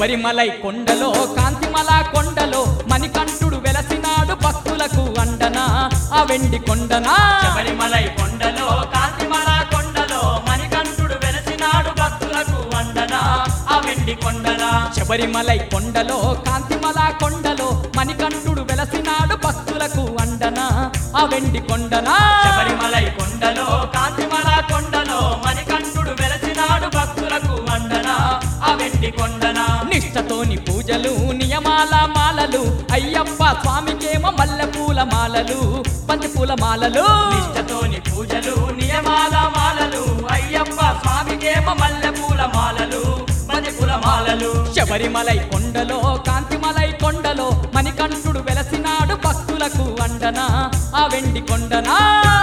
శబరిమలై కొండలో కాంతిమల కొండలో మణికంఠుడు వెలసినాడు భక్తులకు అండనా ఆ వెండి కొండనా శబరిమలై కొండలో కాంతిమల కొండలో మణికంఠుడు వెలసినాడు భక్తులకు వందన ఆ వెండి కొండల శబరిమలై కొండలో కాంతిమల కొండలో మణికంఠుడు వెలసినాడు భక్తులకు అండనా ఆ వెండి కొండనా శబరిమలై కొండలో కాంతిమల కొండలో మణికంఠుడు వెలసినాడు భక్తులకు వందన ఆ వెండి కొండన నిష్టతోని పూజలు నియమాల మాలలు అయ్యప్ప స్వామికేమో మల్లెపూల మాలలు బంతిపూల మాలలు నిష్టతోని పూజలు నియమాల మాలలు అయ్యప్ప స్వామికేమో మల్లెపూల మాలలు మల్లెపూల మాలలు శబరిమలై కొండలో కాంతిమలై కొండలో మణికంఠుడు వెలసినాడు భక్తులకు అండనా ఆ వెండి కొండనా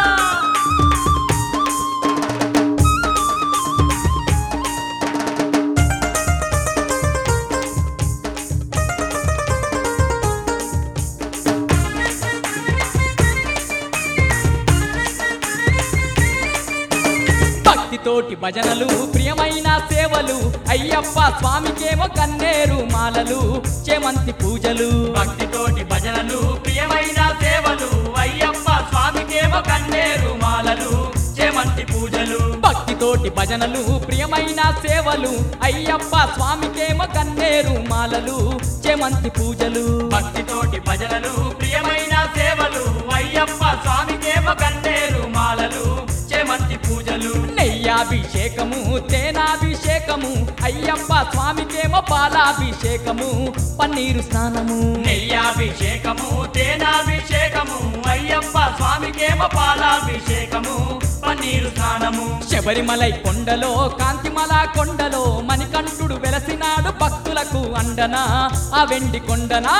భక్తితోటి భజనలు ప్రియమైన సేవలు అయ్యప్ప స్వామికేమో కన్నేరు మాలలు చేమంతి పూజలు భక్తితోటి భజనలు ప్రియమైన సేవలు అయ్యప్ప స్వామికేమో కన్నేరు మాలలు చేమంతి పూజలు భక్తితోటి భజనలు ప్రియమైన సేవలు అయ్యప్ప స్వామికేమో కన్నేరు మాలలు చేమంతి పూజలు భక్తితోటి భజనలు ప్రియమైన సేవలు అయ్యప్ప స్వామికేమో కన్నేరు మాలలు చేమంతి పూజలు నెయ్యాభిషేకము తేనాభిషేకము అయ్యప్ప స్వామికేమో పాలాభిషేకము పన్నీరు స్నానము నెయ్యాభిషేకము తేనాభిషేకము అయ్యప్ప స్వామికేమో పాలాభిషేకము పన్నీరు స్నానము శబరిమలై కొండలో కాంతిమల కొండలో మణికంఠుడు వెలసినాడు భక్తులకు అండనా ఆ వెండి కొండనా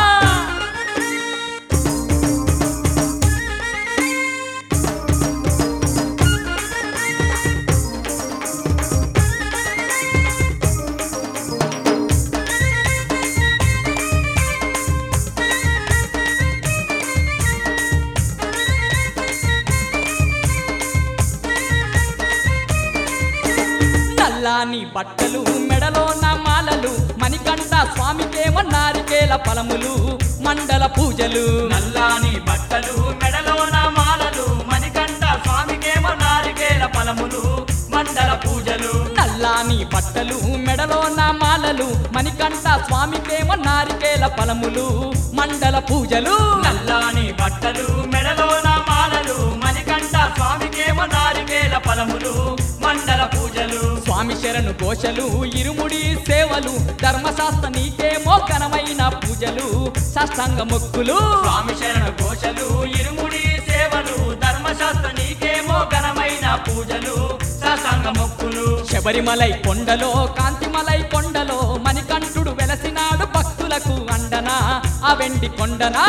నల్లాని బట్టలు మెడలో నా మాలలు మణికంఠ స్వామికేమో నారికేల ఫలములు మండల పూజలు నల్లాని బట్టలు మెడలోన మాలలు మణికంఠ స్వామికేమో నారికేల ఫలములు మండల పూజలు నల్లాని బట్టలు మెడలో నా మాలలు మణికంఠ స్వామికేమో నారికేల ఫలములు మండల పూజలు నల్లాని బట్టలు మెడలోన మాలలు మణికంఠ స్వామికేమో నారికేల ఫలములు మండల పూజలు స్వామి శరణు ఘోషలు ఇరుముడి సేవలు ధర్మశాస్త్ర నీకేమో ఘనమైన పూజలు సాష్టాంగ మొక్కులు స్వామి శరణ ఘోషలు ఇరుముడి సేవలు ధర్మశాస్త్ర నీకేమో ఘనమైన పూజలు ససంగ మొక్కులు శబరిమలై కొండలో కాంతిమలై కొండలో మణికంఠుడు వెలసినాడు భక్తులకు అండనా ఆ వెండి కొండనా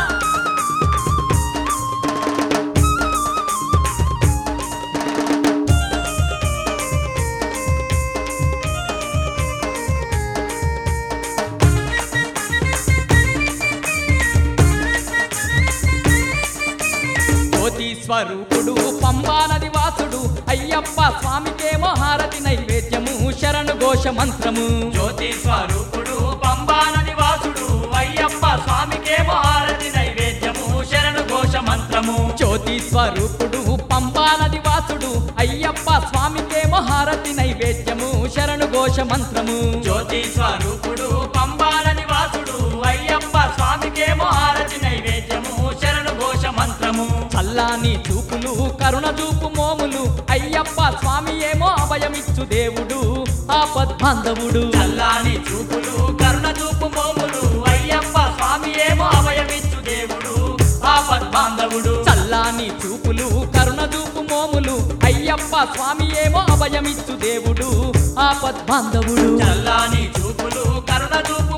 జ్యోతి స్వరూపుడు పంబా నది వాసుడు అయ్యప్ప స్వామికేమో హారతి నైవేద్యము శరణు ఘోష మంత్రము జ్యోతి స్వరూపుడు పంబా నది వాసుడు అయ్యప్ప స్వామికేమో హారతి నైవేద్యము శరణు ఘోష మంత్రము జ్యోతి స్వరూపుడు పంబా నది వాసుడు అయ్యప్ప స్వామికేమో హారతి నైవేద్యము శరణు ఘోష మంత్రము జ్యోతి స్వరూపుడు పంబా నది వాసుడు అయ్యప్ప స్వామికేమో హారతి నైవేద్యము శరణు ఘోష మంత్రము చల్లాని చూపులు కరుణ చూపు మోములు అయ్యప్ప స్వామి ఏమో అభయమిచ్చు దేవుడు ఆపద్బాంధవుడు చల్లాని చూపులు కరుణ చూపు మోములు అయ్యప్ప స్వామి ఏమో అభయమిచ్చు దేవుడు ఆపద్బాంధవుడు చల్లాని చూపులు కరుణ చూపు మోములు అయ్యప్ప స్వామి ఏమో అభయమిచ్చు దేవుడు ఆపద్బాంధవుడు చల్లాని చూపులు కరుణ చూపు